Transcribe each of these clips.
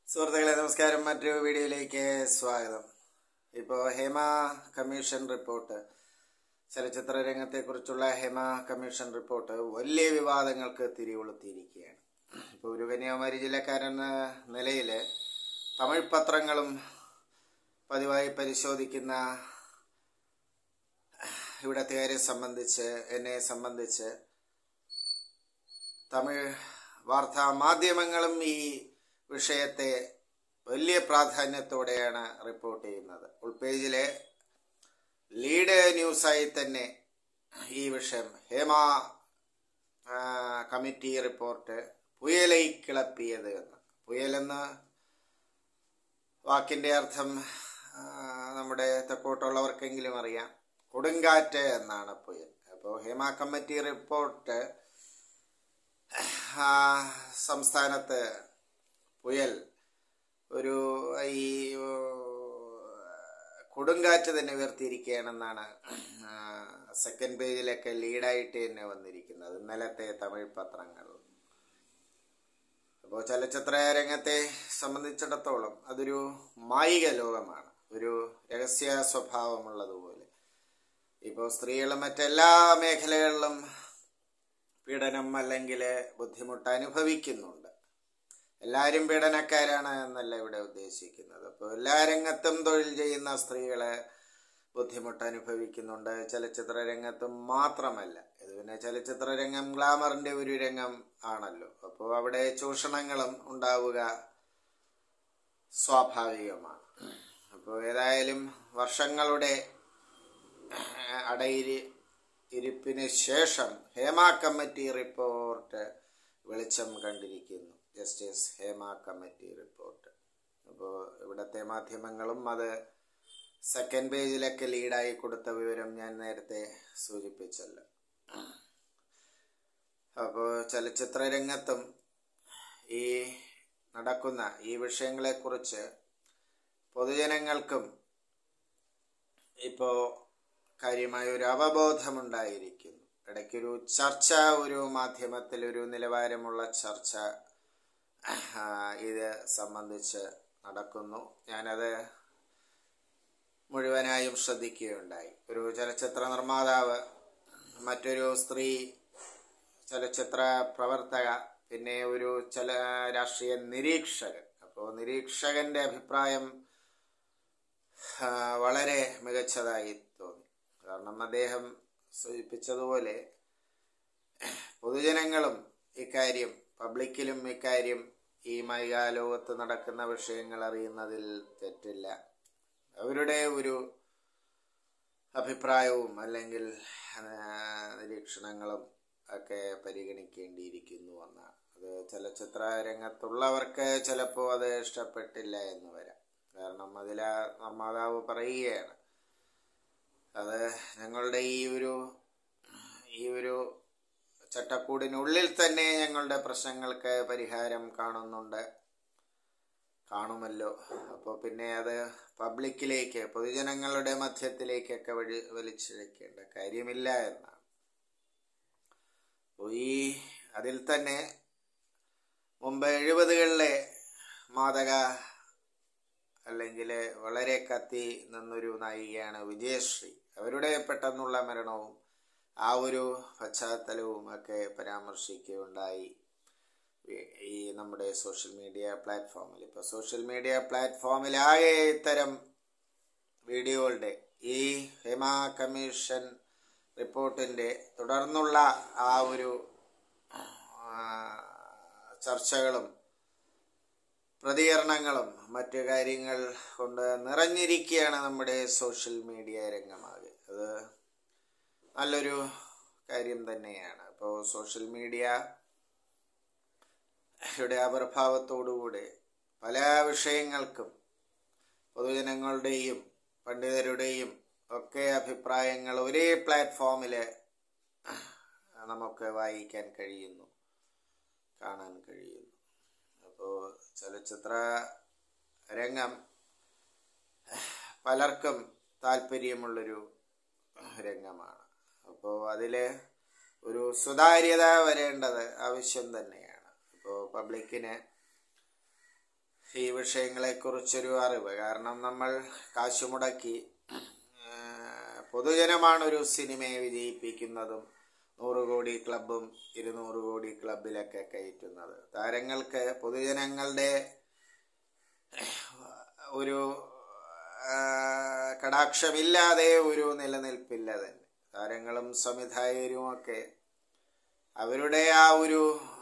സുഹൃത്തുക്കളെ നമസ്കാരം മറ്റൊരു വീഡിയോയിലേക്ക് സ്വാഗതം ഇപ്പോൾ ഹേമ കമ്മീഷൻ റിപ്പോർട്ട് ചലച്ചിത്ര രംഗത്തെക്കുറിച്ചുള്ള ഹേമ കമ്മീഷൻ റിപ്പോർട്ട് വലിയ വിവാദങ്ങൾക്ക് തിരികൊളുത്തിയിരിക്കുകയാണ് ഇപ്പോൾ ഒരു കന്യാകുമാരി ജില്ലക്കാരെന്ന നിലയിൽ തമിഴ് പത്രങ്ങളും പതിവായി പരിശോധിക്കുന്ന ഇവിടത്തുകാരെ സംബന്ധിച്ച് എന്നെ സംബന്ധിച്ച് തമിഴ് വാർത്താ മാധ്യമങ്ങളും ഈ വിഷയത്തെ വലിയ പ്രാധാന്യത്തോടെയാണ് റിപ്പോർട്ട് ചെയ്യുന്നത് ഉൾപേജിലെ ലീഡ് ന്യൂസായി തന്നെ ഈ വിഷയം ഹേമ ആ, കമ്മിറ്റി റിപ്പോർട്ട് പുയലൈ കിളപ്പിയത് എന്ന് പുയലെന്ന് വാക്കിന്റെ അർത്ഥം ആ, നമ്മുടെ തെക്കോട്ടുള്ളവർക്കെങ്കിലും അറിയാം കൊടുങ്കാറ്റ് എന്നാണ് പുയൽ അപ്പോൾ ഹേമ കമ്മിറ്റി റിപ്പോർട്ട് ആ, സംസ്ഥാനത്ത് പുയൽ ഒരു ഈ ഓ, കൊടുങ്കാറ്റ് തന്നെ ഉയർത്തിയിരിക്കുകയാണെന്നാണ് ആ, സെക്കൻഡ് പേജിലൊക്കെ ലീഡായിട്ട് തന്നെ വന്നിരിക്കുന്നത് ഇന്നലത്തെ തമിഴ് പത്രങ്ങൾ അപ്പോൾ ചലച്ചിത്ര രംഗത്തെ സംബന്ധിച്ചിടത്തോളം അതൊരു മായിക ലോകമാണ് ഒരു രഹസ്യ സ്വഭാവമുള്ളതുപോലെ ഇപ്പോൾ സ്ത്രീകളും മറ്റെല്ലാ മേഖലകളിലും പീഡനം അല്ലെങ്കിൽ ബുദ്ധിമുട്ട് അനുഭവിക്കുന്നുണ്ട് എല്ലാവരും പീഡനക്കാരാണ് എന്നല്ല ഇവിടെ ഉദ്ദേശിക്കുന്നത് അപ്പോൾ എല്ലാ രംഗത്തും തൊഴിൽ ചെയ്യുന്ന സ്ത്രീകളെ ബുദ്ധിമുട്ട് അനുഭവിക്കുന്നുണ്ട് ചലച്ചിത്ര രംഗത്തും മാത്രമല്ല ഇത് പിന്നെ ചലച്ചിത്ര രംഗം ഗ്ലാമറിന്റെ ഒരു രംഗം ആണല്ലോ അപ്പോൾ അവിടെ ചൂഷണങ്ങളും ഉണ്ടാവുക സ്വാഭാവികമാണ് അപ്പോൾ ഏതായാലും വർഷങ്ങളുടെ അടയിരി ഇരിപ്പിന് ശേഷം ഹേമ കമ്മിറ്റി റിപ്പോർട്ട് വെളിച്ചം കണ്ടിരിക്കുന്നു ജസ്റ്റിസ് ഹേമ കമ്മിറ്റി റിപ്പോർട്ട് അപ്പോൾ ഇവിടുത്തെ മാധ്യമങ്ങളും അത് സെക്കൻഡ് പേജിലൊക്കെ ലീഡായി കൊടുത്ത വിവരം ഞാൻ നേരത്തെ സൂചിപ്പിച്ചല്ലോ അപ്പോൾ ചലച്ചിത്ര രംഗത്തും ഈ നടക്കുന്ന ഈ വിഷയങ്ങളെക്കുറിച്ച് പൊതുജനങ്ങൾക്കും ഇപ്പോൾ കാര്യമായ ഒരു അവബോധമുണ്ടായിരിക്കുന്നു ഇടയ്ക്കൊരു ചർച്ച ഒരു മാധ്യമത്തിൽ ഒരു നിലവാരമുള്ള ചർച്ച ആ, ഇത് സംബന്ധിച്ച് നടക്കുന്നു ഞാനത് മുഴുവനായും ശ്രദ്ധിക്കുകയുണ്ടായി ഒരു ചലച്ചിത്ര നിർമ്മാതാവ് മറ്റൊരു സ്ത്രീ ചലച്ചിത്ര പ്രവർത്തക പിന്നെ ഒരു ചല രാഷ്ട്രീയ നിരീക്ഷകൻ അപ്പോൾ നിരീക്ഷകന്റെ അഭിപ്രായം ആ, വളരെ മികച്ചതായി തോന്നി കാരണം അദ്ദേഹം സൂചിപ്പിച്ചതുപോലെ പൊതുജനങ്ങളും ഇക്കാര്യം പബ്ലിക്കിലും ഇക്കാര്യം ഈ മൈകാലോകത്ത് നടക്കുന്ന വിഷയങ്ങൾ അറിയുന്നതിൽ തെറ്റില്ല അവരുടെ ഒരു അഭിപ്രായവും അല്ലെങ്കിൽ ആ, നിരീക്ഷണങ്ങളും ഒക്കെ പരിഗണിക്കേണ്ടിയിരിക്കുന്നു എന്നാണ് അത് ചലച്ചിത്ര രംഗത്തുള്ളവർക്ക് ചിലപ്പോൾ അത് ഇഷ്ടപ്പെട്ടില്ല എന്ന് വരാം കാരണം അതിൽ ആ നിർമ്മാതാവ് പറയുകയാണ് അത് ഞങ്ങളുടെ ഈ ഒരു ഈ ഒരു ചട്ടക്കൂടിനുള്ളിൽ തന്നെ ഞങ്ങളുടെ പ്രശ്നങ്ങൾക്ക് പരിഹാരം കാണുന്നുണ്ട് കാണുമല്ലോ അപ്പോൾ പിന്നെ അത് പബ്ലിക്കിലേക്ക് പൊതുജനങ്ങളുടെ മധ്യത്തിലേക്കൊക്കെ വഴി വലിച്ചിഴക്കേണ്ട കാര്യമില്ല എന്നാണ് അപ്പോൾ ഈ അതിൽ തന്നെ മുമ്പ് എഴുപതുകളിലെ മാതക അല്ലെങ്കിൽ വളരെ കത്തി നിന്നൊരു നായികയാണ് വിജയശ്രീ അവരുടെ പെട്ടെന്നുള്ള മരണവും ആ ഒരു പശ്ചാത്തലവും ഒക്കെ പരാമർശിക്കുകയുണ്ടായി ഈ- ഈ നമ്മുടെ സോഷ്യൽ മീഡിയ പ്ലാറ്റ്ഫോമിൽ ഇപ്പോൾ സോഷ്യൽ മീഡിയ പ്ലാറ്റ്ഫോമിലാകെ ഇത്തരം വീഡിയോകളുടെ ഈ ഹേമ കമ്മീഷൻ റിപ്പോർട്ടിൻ്റെ തുടർന്നുള്ള ആ ഒരു ആ, ചർച്ചകളും പ്രതികരണങ്ങളും മറ്റു കാര്യങ്ങൾ കൊണ്ട് നിറഞ്ഞിരിക്കുകയാണ് നമ്മുടെ സോഷ്യൽ മീഡിയ രംഗമാകെ അത് നല്ലൊരു കാര്യം തന്നെയാണ് അപ്പോൾ സോഷ്യൽ മീഡിയ യുടെ ആവിർഭാവത്തോടുകൂടെ പല വിഷയങ്ങൾക്കും പൊതുജനങ്ങളുടെയും പണ്ഡിതരുടെയും ഒക്കെ അഭിപ്രായങ്ങൾ ഒരേ പ്ലാറ്റ്ഫോമിൽ നമുക്ക് വായിക്കാൻ കഴിയുന്നു കാണാൻ കഴിയുന്നു അപ്പോൾ ചലച്ചിത്ര രംഗം പലർക്കും താല്പര്യമുള്ളൊരു രംഗമാണ് അപ്പോൾ അതിൽ ഒരു സുതാര്യത വരേണ്ടത് ആവശ്യം തന്നെയാണ് ഇപ്പോൾ പബ്ലിക്കിന് ഈ വിഷയങ്ങളെക്കുറിച്ചൊരു അറിവ് കാരണം നമ്മൾ കാശ് മുടക്കി ആ, പൊതുജനമാണ് ഒരു സിനിമയെ വിജയിപ്പിക്കുന്നതും നൂറ് കോടി ക്ലബും ഇരുന്നൂറ് കോടി ക്ലബിലൊക്കെ കയറ്റുന്നത് താരങ്ങൾക്ക് പൊതുജനങ്ങളുടെ ഒരു ആ, കടാക്ഷമില്ലാതെ ഒരു നിലനിൽപ്പില്ല തന്നെ താരങ്ങളും സംവിധായകരുമൊക്കെ അവരുടെ ആ ഒരു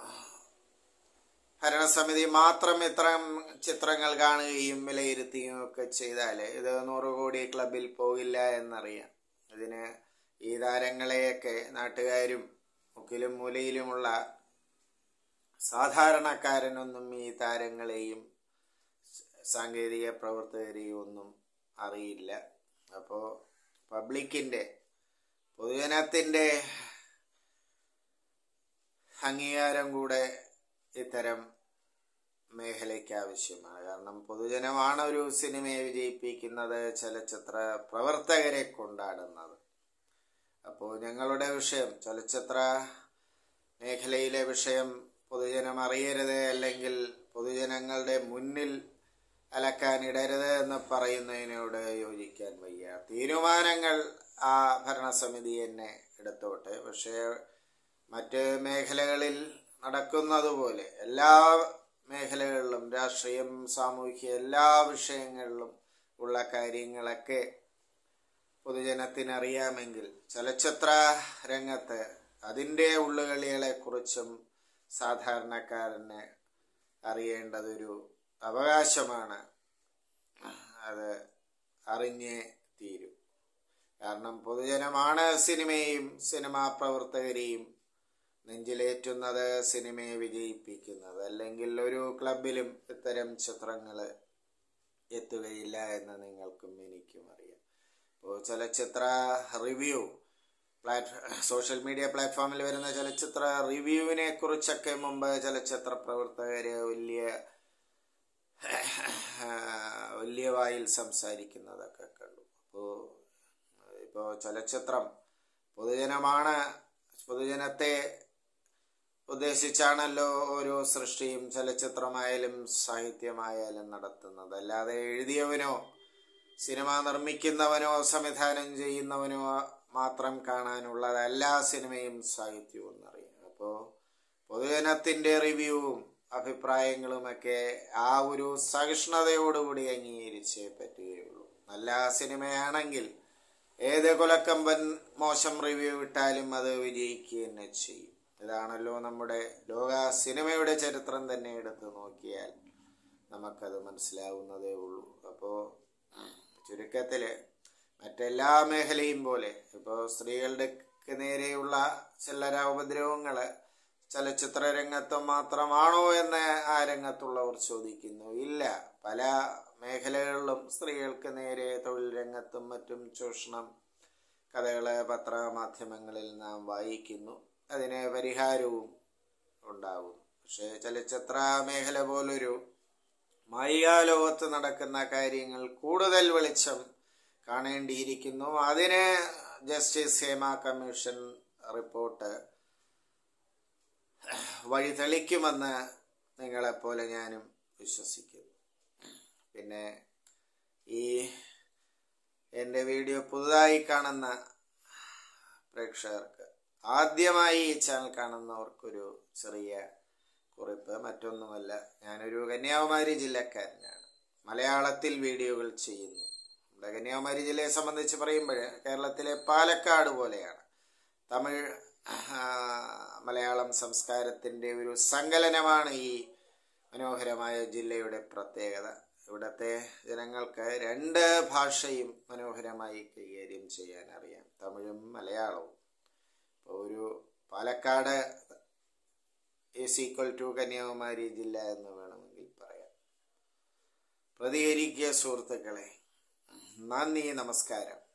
ഭരണസമിതി മാത്രം ഇത്തരം ചിത്രങ്ങൾ കാണുകയും വിലയിരുത്തുകയും ഒക്കെ ചെയ്താൽ ഇത് നൂറ് കോടി ക്ലബിൽ പോകില്ല എന്നറിയാം ഇതിന് ഈ താരങ്ങളെയൊക്കെ നാട്ടുകാരും മുക്കിലും മൂലയിലുമുള്ള സാധാരണക്കാരനൊന്നും ഈ താരങ്ങളെയും സാങ്കേതിക പ്രവർത്തകരെയും ഒന്നും അറിയില്ല അപ്പോൾ പബ്ലിക്കിൻ്റെ പൊതുജനത്തിൻ്റെ അംഗീകാരം കൂടെ ഇത്തരം മേഖലയ്ക്ക് ആവശ്യമാണ് കാരണം പൊതുജനമാണ് ഒരു സിനിമയെ വിജയിപ്പിക്കുന്നത് ചലച്ചിത്ര പ്രവർത്തകരെ കൊണ്ടാടുന്നത് അപ്പോൾ ഞങ്ങളുടെ വിഷയം ചലച്ചിത്ര മേഖലയിലെ വിഷയം പൊതുജനം അറിയരുത് അല്ലെങ്കിൽ പൊതുജനങ്ങളുടെ മുന്നിൽ അലക്കാനിടരുത് എന്ന് പറയുന്നതിനോട് യോജിക്കാൻ വയ്യ തീരുമാനങ്ങൾ ആ ഭരണസമിതി തന്നെ എടുത്തോട്ടെ പക്ഷേ മറ്റ് മേഖലകളിൽ നടക്കുന്നത് പോലെ എല്ലാ മേഖലകളിലും രാഷ്ട്രീയം സാമൂഹ്യ എല്ലാ വിഷയങ്ങളിലും ഉള്ള കാര്യങ്ങളൊക്കെ പൊതുജനത്തിനറിയാമെങ്കിൽ ചലച്ചിത്ര രംഗത്ത് അതിൻ്റെ ഉള്ളുകളികളെക്കുറിച്ചും സാധാരണക്കാരന് അറിയേണ്ടതൊരു അവകാശമാണ് അത് അറിഞ്ഞേ തീരും കാരണം പൊതുജനമാണ് സിനിമയെയും സിനിമാ പ്രവർത്തകരെയും നെഞ്ചിലേറ്റുന്നത് സിനിമയെ വിജയിപ്പിക്കുന്നത് അല്ലെങ്കിൽ ഒരു ക്ലബിലും ഇത്തരം ചിത്രങ്ങൾ എത്തുകയില്ല എന്ന് നിങ്ങൾക്കും എനിക്കും അറിയാം ഇപ്പോൾ ചലച്ചിത്ര റിവ്യൂ പ്ലാറ്റ് സോഷ്യൽ മീഡിയ പ്ലാറ്റ്ഫോമിൽ വരുന്ന ചലച്ചിത്ര റിവ്യൂവിനെ കുറിച്ചൊക്കെ മുമ്പ് ചലച്ചിത്ര പ്രവർത്തകർ വലിയ വലിയ വായിൽ സംസാരിക്കുന്നതൊക്കെ കണ്ടു അപ്പോൾ ഇപ്പോൾ ചലച്ചിത്രം പൊതുജനമാണ് പൊതുജനത്തെ ഉദ്ദേശിച്ചാണല്ലോ ഓരോ സൃഷ്ടിയും ചലച്ചിത്രമായാലും സാഹിത്യമായാലും നടത്തുന്നത് അല്ലാതെ എഴുതിയവനോ സിനിമ നിർമ്മിക്കുന്നവനോ സംവിധാനം ചെയ്യുന്നവനോ മാത്രം കാണാനുള്ളതല്ല സിനിമയും സാഹിത്യവും എന്നറിയാം അപ്പോൾ പൊതുജനത്തിൻ്റെ റിവ്യൂവും അഭിപ്രായങ്ങളുമൊക്കെ ആ ഒരു സഹിഷ്ണുതയോടുകൂടി അംഗീകരിച്ചേ പറ്റുകയുള്ളൂ നല്ല സിനിമയാണെങ്കിൽ ഏത് കൊലക്കമ്പൻ മോശം റിവ്യൂ ഇട്ടാലും അത് വിജയിക്കുക തന്നെ ചെയ്യും ഇതാണല്ലോ നമ്മുടെ ലോക സിനിമയുടെ ചരിത്രം തന്നെ എടുത്ത് നോക്കിയാൽ നമുക്കത് മനസ്സിലാവുന്നതേ ഉള്ളൂ അപ്പോൾ ചുരുക്കത്തിൽ മറ്റെല്ലാ മേഖലയും പോലെ ഇപ്പോൾ സ്ത്രീകളുടെ നേരെയുള്ള ചില്ലറ ഉപദ്രവങ്ങൾ ചലച്ചിത്ര രംഗത്ത് മാത്രമാണോ എന്ന് ആ രംഗത്തുള്ളവർ ചോദിക്കുന്നു ഇല്ല പല മേഖലകളിലും സ്ത്രീകൾക്ക് നേരെ തൊഴിൽ രംഗത്തും മറ്റും ചൂഷണം കഥകൾ പത്രമാധ്യമങ്ങളിൽ നാം വായിക്കുന്നു അതിന് പരിഹാരവും ഉണ്ടാകും പക്ഷേ ചലച്ചിത്ര മേഖല പോലൊരു മായികാലോകത്ത് നടക്കുന്ന കാര്യങ്ങൾ കൂടുതൽ വെളിച്ചം കാണേണ്ടിയിരിക്കുന്നു അതിന് ജസ്റ്റിസ് ഹേമ കമ്മീഷൻ റിപ്പോർട്ട് വഴി തെളിക്കുമെന്ന് നിങ്ങളെപ്പോലെ ഞാനും വിശ്വസിക്കുന്നു പിന്നെ ഈ എൻ്റെ വീഡിയോ പുതുതായി കാണുന്ന പ്രേക്ഷകർക്ക് ആദ്യമായി ഈ ചാനൽ കാണുന്നവർക്കൊരു ചെറിയ കുറിപ്പ് മറ്റൊന്നുമല്ല ഞാനൊരു കന്യാകുമാരി ജില്ലക്കാരനാണ് മലയാളത്തിൽ വീഡിയോകൾ ചെയ്യുന്നു നമ്മുടെ കന്യാകുമാരി ജില്ലയെ സംബന്ധിച്ച് പറയുമ്പോൾ കേരളത്തിലെ പാലക്കാട് പോലെയാണ് തമിഴ് മലയാളം സംസ്കാരത്തിൻ്റെ ഒരു സങ്കലനമാണ് ഈ മനോഹരമായ ജില്ലയുടെ പ്രത്യേകത ഇവിടുത്തെ ജനങ്ങൾക്ക് രണ്ട് ഭാഷയും മനോഹരമായി കൈകാര്യം ചെയ്യാൻ അറിയാം തമിഴും മലയാളവും ഇപ്പോൾ ഒരു Palakkad is equal to Kanyakumari ജില്ല എന്ന് വേണമെങ്കിൽ പറയാം പ്രതികരിക്കുക സുഹൃത്തുക്കളെ നന്ദി നമസ്കാരം